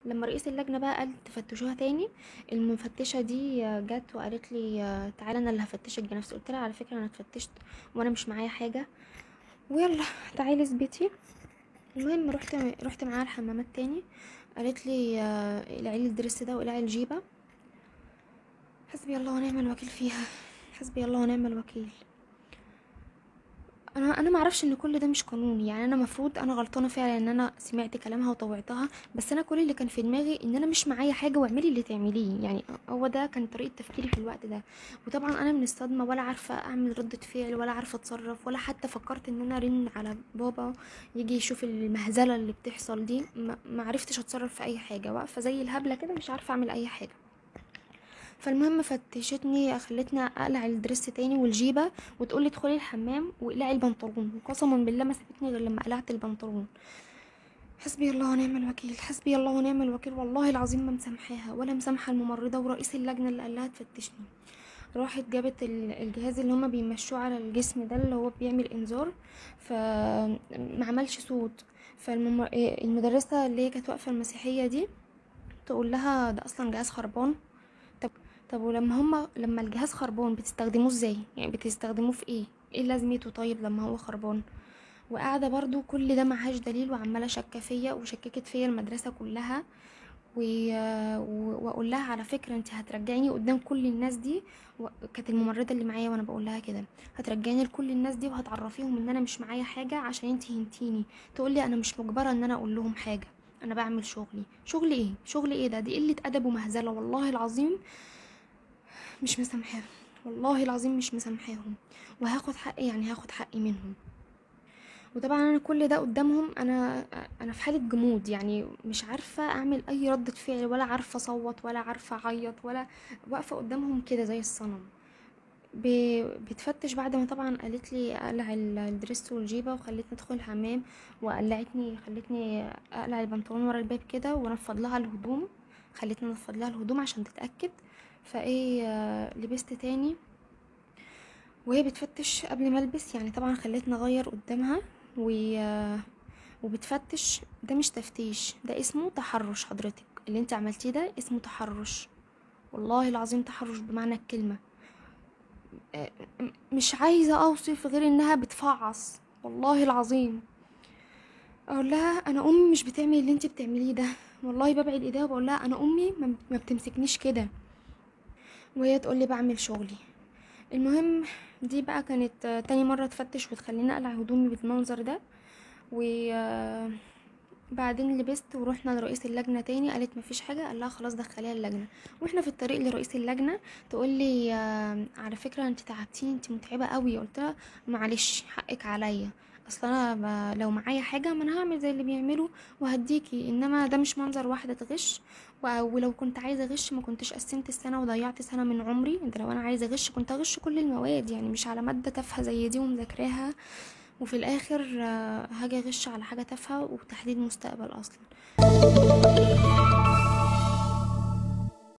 لما رئيس اللجنه بقى قال تفتشوها تاني المفتشه دي جت وقالت لي تعالى انا اللي هفتشك بنفسي قلت لها على فكره انا اتفتشت وانا مش معايا حاجه ويلا تعالي اثبتي المهم رحت رحت معاها الحمامات تاني قالت لي اقلعي لي الدرس ده واقلعي الجيبه حسبي الله ونعم الوكيل فيها حسبي الله ونعم الوكيل انا انا ما اعرفش ان كل ده مش قانوني يعني انا مفروض انا غلطانه فعلا ان انا سمعت كلامها وطوعتها بس انا كل اللي كان في دماغي ان انا مش معايا حاجه واعملي اللي تعمليه يعني هو ده كان طريقه تفكيري في الوقت ده وطبعا انا من الصدمه ولا عارفه اعمل ردة فعل ولا عارفه اتصرف ولا حتى فكرت ان انا ارن على بابا يجي يشوف المهزله اللي بتحصل دي ما عرفتش اتصرف في اي حاجه واقفه زي الهبله كده مش عارفه اعمل اي حاجه فالمهم فتشتني خلتني اقلع الدرس تاني والجيبه وتقولي ادخلي الحمام واقلعي البنطلون وقسما بالله ما سابتني غير لما قلعت البنطلون حسبي الله ونعم الوكيل حسبي الله ونعم الوكيل والله العظيم ما مسامحاها ولا مسامحه الممرضه ورئيس اللجنه اللي قال لها تفتشني راحت جابت الجهاز اللي هما بيمشوه على الجسم ده اللي هو بيعمل انذار فما عملش صوت فالمدرسه اللي هي كانت واقفه المسيحيه دي تقول لها ده اصلا جهاز خربان طب طب ولما هما لما الجهاز خربان بتستخدموه ازاي يعني بتستخدموه في ايه ايه لازمته طيب لما هو خربان وقاعدة برضو كل ده معهاش دليل وعمالة شكة فيا وشككت فيا المدرسة كلها و... واقول لها على فكره انت هترجعيني قدام كل الناس دي و... كانت الممرضه اللي معايا وانا بقول لها كده هترجعيني لكل الناس دي وهتعرفيهم ان انا مش معايا حاجه عشان انت هنتيني تقول لي انا مش مجبره ان انا اقول لهم حاجه انا بعمل شغلي شغل ايه شغل ايه ده دي قله ادب ومهزله والله العظيم مش مسامحاهم والله العظيم مش مسامحاهم وهاخد حقي يعني هاخد حقي منهم وطبعا انا كل ده قدامهم انا انا في حاله جمود يعني مش عارفه اعمل اي رده فعل ولا عارفه اصوت ولا عارفه اعيط ولا واقفه قدامهم كده زي الصنم بتفتش بعد ما طبعا قالت لي اقلع الدريس والجيبه وخلتني ادخل الحمام وقلعتني خلتني اقلع البنطلون ورا الباب كده وانفض لها الهدوم خلتني انفض لها الهدوم عشان تتاكد فايه لبست تاني وهي بتفتش قبل ما البس يعني طبعا خلتني اغير قدامها و وبتفتش ده مش تفتيش ده اسمه تحرش حضرتك اللي انت عملتيه ده اسمه تحرش والله العظيم تحرش بمعنى الكلمة مش عايزة اوصف غير انها بتفعص والله العظيم اقول لها انا امي مش بتعمل اللي انت بتعمليه ده والله ببعد ايديها وبقول لها انا امي ما بتمسكنيش كده وهي تقول لي بعمل شغلي المهم دي بقى كانت تاني مرة تفتش وتخليني اقلع هدومي بالمنظر ده و بعدين لبست ورحنا لرئيس اللجنه تاني قالت مفيش حاجه قال لها خلاص دخليها اللجنه واحنا في الطريق لرئيس اللجنه تقول لي على فكره انت تعبتيني انت متعبه قوي قلت لها معلش حقك عليا اصل انا لو معايا حاجه ما انا هعمل زي اللي بيعملوا وهديكي انما ده مش منظر واحده تغش ولو كنت عايزه اغش ما كنتش قسمت السنه وضيعت سنه من عمري ده لو انا عايزه اغش كنت اغش كل المواد يعني مش على ماده تافهه زي دي ومذاكراها وفي الاخر هاجي اغش على حاجه تافهه وتحديد مستقبل اصلا